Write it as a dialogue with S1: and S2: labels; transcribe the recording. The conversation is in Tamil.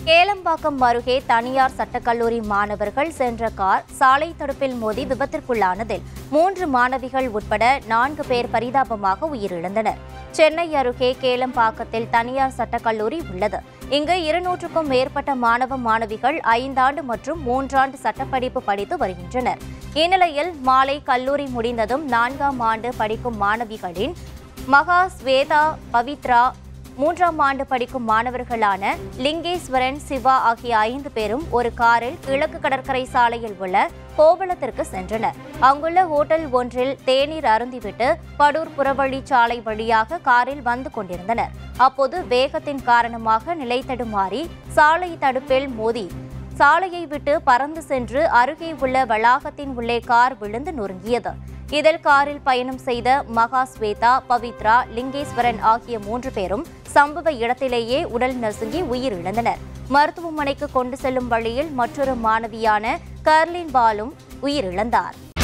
S1: கேளம்பாக்கம் அருகே தனியார் சட்டக்கல்லூரி மாணவர்கள் சென்ற கார் சாலை தடுப்பில் மோதி விபத்திற்குள்ளானதில் மூன்று மாணவிகள் உட்பட நான்கு பேர் பரிதாபமாக உயிரிழந்தனர் சென்னை அருகே கேளம்பாக்கத்தில் தனியார் சட்டக்கல்லூரி உள்ளது இங்கு இருநூற்றுக்கும் மேற்பட்ட மாணவ மாணவிகள் ஐந்தாண்டு மற்றும் மூன்றாண்டு சட்டப்படிப்பு படித்து வருகின்றனர் இந்நிலையில் மாலை கல்லூரி முடிந்ததும் நான்காம் ஆண்டு படிக்கும் மாணவிகளின் மகா ஸ்வேதா பவித்ரா மூன்றாம் ஆண்டு படிக்கும் மாணவர்களான லிங்கேஸ்வரன் சிவா ஆகிய ஐந்து பேரும் ஒரு காரில் கிழக்கு கடற்கரை சாலையில் உள்ள கோவளத்திற்கு சென்றனர் அங்குள்ள ஹோட்டல் ஒன்றில் தேநீர் அருந்திவிட்டு படூர் புறவழி சாலை வழியாக காரில் வந்து கொண்டிருந்தனர் அப்போது வேகத்தின் காரணமாக நிலை தடுமாறி சாலை தடுப்பில் மோதி சாலையை விட்டு பறந்து சென்று அருகே உள்ள வளாகத்தின் உள்ளே கார் விழுந்து நொறுங்கியது இதில் காரில் பயணம் செய்த மகா ஸ்வேதா பவித்ரா லிங்கேஸ்வரன் ஆகிய மூன்று பேரும் சம்பவ இடத்திலேயே உடல் நசுங்கி உயிரிழந்தனர் மருத்துவமனைக்கு கொண்டு செல்லும் வழியில் மற்றொரு மாணவியான கர்லின் பாலும் உயிரிழந்தார்